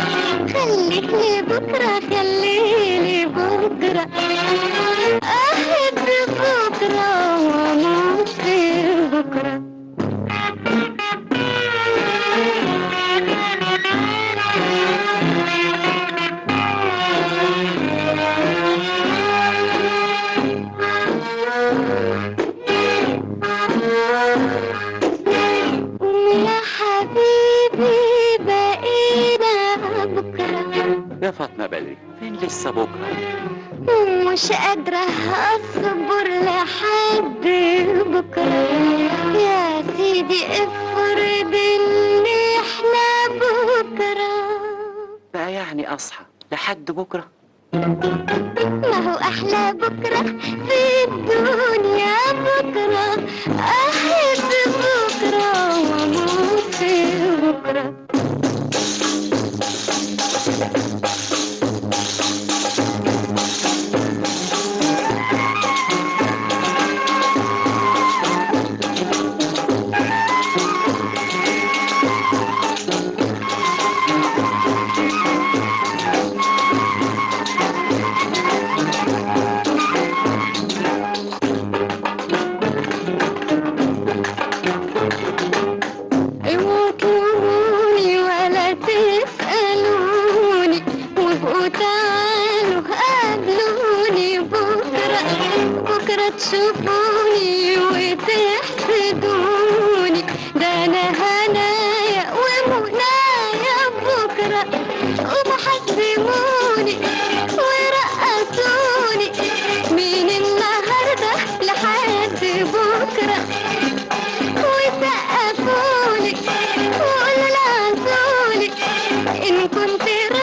خليتني بكرة خليني بكرة أحب بكرة وأموت في بكرة يا حبيبي بقينا بكرة يا فاطمة بدري فين لسه بكرة مش قادرة أصبر لحد بكرة يا سيدي افرض إن احنا بكرة بقى يعني أصحى لحد بكرة ما هو أحلى بكرة في الدنيا بكرة أحب بكرة وأموت في بكرة اوعوا تلوموني ولا تسألوني وابقوا تعالوا قابلوني بكرة بكرة تشوفوني وتحسدوني ده أنا هنايا ومنايا بكرة ومحزموني ورقصوني من النهاردة لحد بكرة وسقفولي وقولوا لعزولي إن كنت